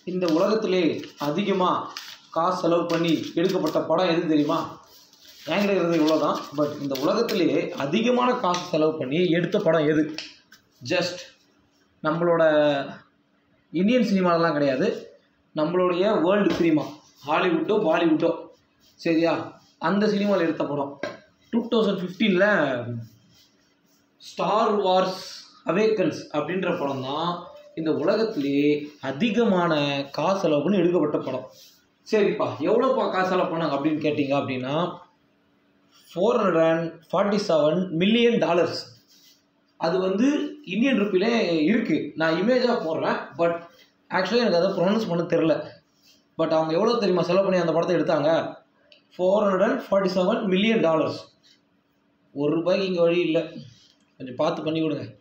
இந்த உலகத்திலே அதிகமாக காசு செலவு பண்ணி எடுக்கப்பட்ட படம் எது தெரியுமா என்கிட்ட இருக்கிறது இவ்வளோ தான் பட் இந்த உலகத்திலே அதிகமான காசு செலவு பண்ணி எடுத்த படம் எது ஜஸ்ட் நம்மளோட இந்தியன் சினிமாலலாம் கிடையாது நம்மளுடைய வேர்ல்டு சினிமா ஹாலிவுட்டோ பாலிவுட்டோ சரியா அந்த சினிமாவில் எடுத்த படம் டூ தௌசண்ட் ஃபிஃப்டீனில் ஸ்டார் வார்ஸ் அவேக்கன்ஸ் அப்படின்ற படம் தான் இந்த உலகத்திலே அதிகமான காசு செலவு பண்ணி எடுக்கப்பட்ட படம் சரிப்பா எவ்வளோப்பா காசு செலவு பண்ணாங்க அப்படின்னு கேட்டிங்க அப்படின்னா four hundred and forty seven million dollars அது வந்து இந்தியன் ருப்பிலே இருக்குது நான் இமேஜாக போடுறேன் பட் ஆக்சுவலி எனக்கு அதை ப்ரொனவுன்ஸ் பண்ண தெரில பட் அவங்க எவ்வளோ தெரியுமா செலவு பண்ணி அந்த படத்தை எடுத்தாங்க four hundred and forty seven million dollars ஒரு ரூபாய்க்கு இங்கே வழி இல்லை கொஞ்சம் பார்த்து பண்ணி கொடுங்க